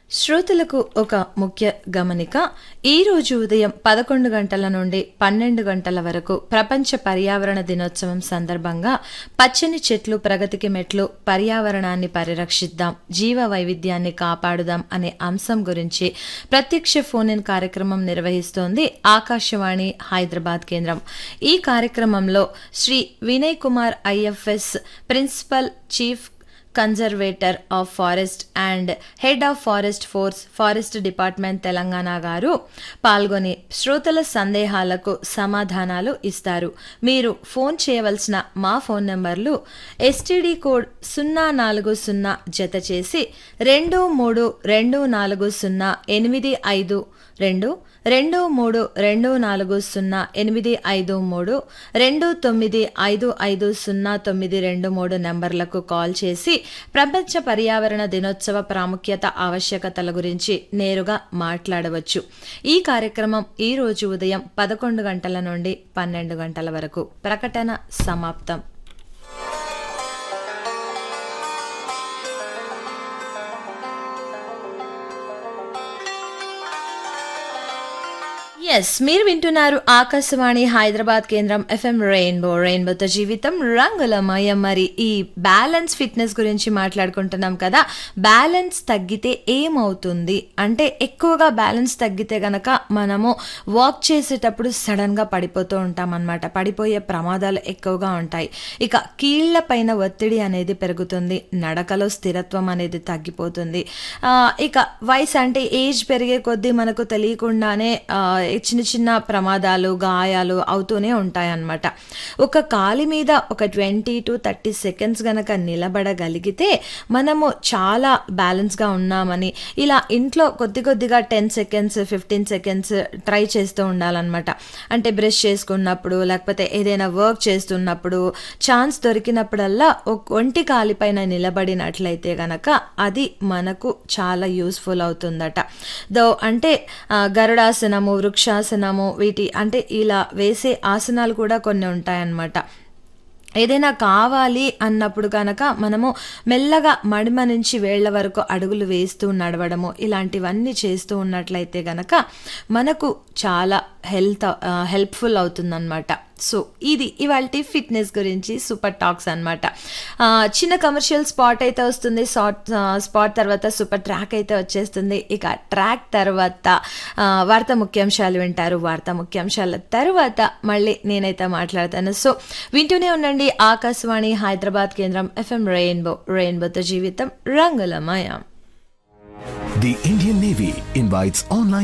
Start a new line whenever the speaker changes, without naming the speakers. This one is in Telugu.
శ్రోతలకు ఒక ముఖ్య గమనిక ఈ రోజు ఉదయం పదకొండు గంటల నుండి పన్నెండు గంటల వరకు ప్రపంచ పర్యావరణ దినోత్సవం సందర్భంగా పచ్చని చెట్లు ప్రగతికి మెట్లు పర్యావరణాన్ని పరిరక్షిద్దాం జీవ వైవిధ్యాన్ని కాపాడుదాం అనే అంశం గురించి ప్రత్యక్ష ఫోన్ ఇన్ కార్యక్రమం నిర్వహిస్తోంది ఆకాశవాణి హైదరాబాద్ కేంద్రం ఈ కార్యక్రమంలో Shri Vinay Kumar IFS principal chief conservator of forest and head of forest force forest department Telangana గారు పాల్గొని శ్రోతల సందేహాలకు సమాధానాలు ఇస్తారు మీరు ఫోన్ చేయవలసిన మా ఫోన్ నెంబర్లు ఎస్టీడీ కోడ్ సున్నా నాలుగు సున్నా జత చేసి రెండు మూడు రెండు నాలుగు సున్నా ఎనిమిది ఐదు రెండు రెండు మూడు రెండు నాలుగు సున్నా ఎనిమిది ఐదు మూడు రెండు తొమ్మిది ఐదు ఐదు సున్నా తొమ్మిది రెండు మూడు నెంబర్లకు కాల్ చేసి ప్రపంచ పర్యావరణ దినోత్సవ ప్రాముఖ్యత ఆవశ్యకతల గురించి నేరుగా మాట్లాడవచ్చు ఈ కార్యక్రమం ఈ రోజు ఉదయం పదకొండు గంటల నుండి పన్నెండు గంటల వరకు ప్రకటన సమాప్తం ఎస్ మీరు వింటున్నారు ఆకాశవాణి హైదరాబాద్ కేంద్రం ఎఫ్ఎం రెయిన్బో రెయిన్బోతో జీవితం రంగులమయం మరి ఈ బ్యాలెన్స్ ఫిట్నెస్ గురించి మాట్లాడుకుంటున్నాం కదా బ్యాలెన్స్ తగ్గితే ఏమవుతుంది అంటే ఎక్కువగా బ్యాలెన్స్ తగ్గితే గనక మనము వాక్ చేసేటప్పుడు సడన్గా పడిపోతూ ఉంటాం అనమాట పడిపోయే ప్రమాదాలు ఎక్కువగా ఉంటాయి ఇక కీళ్ల పైన ఒత్తిడి అనేది పెరుగుతుంది నడకలో స్థిరత్వం అనేది తగ్గిపోతుంది ఆ, ఇక వయసు అంటే ఏజ్ పెరిగే కొద్దీ మనకు తెలియకుండానే ఆ, చిన్న చిన్న ప్రమాదాలు గాయాలు అవుతూనే ఉంటాయన్నమాట ఒక కాలి మీద ఒక ట్వంటీ టు థర్టీ సెకండ్స్ గనక నిలబడగలిగితే మనము చాలా బ్యాలెన్స్గా ఉన్నామని ఇలా ఇంట్లో కొద్ది కొద్దిగా ten seconds fifteen seconds try చేస్తూ ఉండాలన్నమాట అంటే బ్రష్ చేసుకున్నప్పుడు లేకపోతే ఏదైనా వర్క్ చేస్తున్నప్పుడు ఛాన్స్ దొరికినప్పుడల్లా ఒక ఒంటి కాలిపైన నిలబడినట్లయితే గనక అది మనకు చాలా యూస్ఫుల్ అవుతుందట దో అంటే ఆ, గరుడాసనము వృక్షాసనము వీటి అంటే ఇలా వేసే ఆసనాలు కూడా కొన్ని ఉంటాయన్నమాట ఏదైనా కావాలి అన్నప్పుడు కనుక మనము మెల్లగా మడిమ నుంచి వేళ్ల వరకు అడుగులు వేస్తూ నడవడము ఇలాంటివన్నీ చేస్తూ ఉన్నట్లయితే గనక మనకు చాలా హెల్త్ హెల్ప్ఫుల్ అవుతుందన్నమాట సో ఇది ఇవాళ ఫిట్నెస్ గురించి సూపర్ టాక్స్ అనమాట చిన్న కమర్షియల్ స్పాట్ అయితే వస్తుంది షార్ట్ స్పాట్ తర్వాత సూపర్ ట్రాక్ అయితే వచ్చేస్తుంది ఇక ట్రాక్ తర్వాత ఆ, వార్తా ముఖ్యాంశాలు వింటారు వార్తా ముఖ్యాంశాల తర్వాత మళ్ళీ నేనైతే మాట్లాడతాను సో వింటూనే ఉండండి ఆకాశవాణి హైదరాబాద్ కేంద్రం ఎఫ్ఎం రెయిన్బో రెయిన్బోతో జీవితం రంగులమయం
The Indian Navy invites online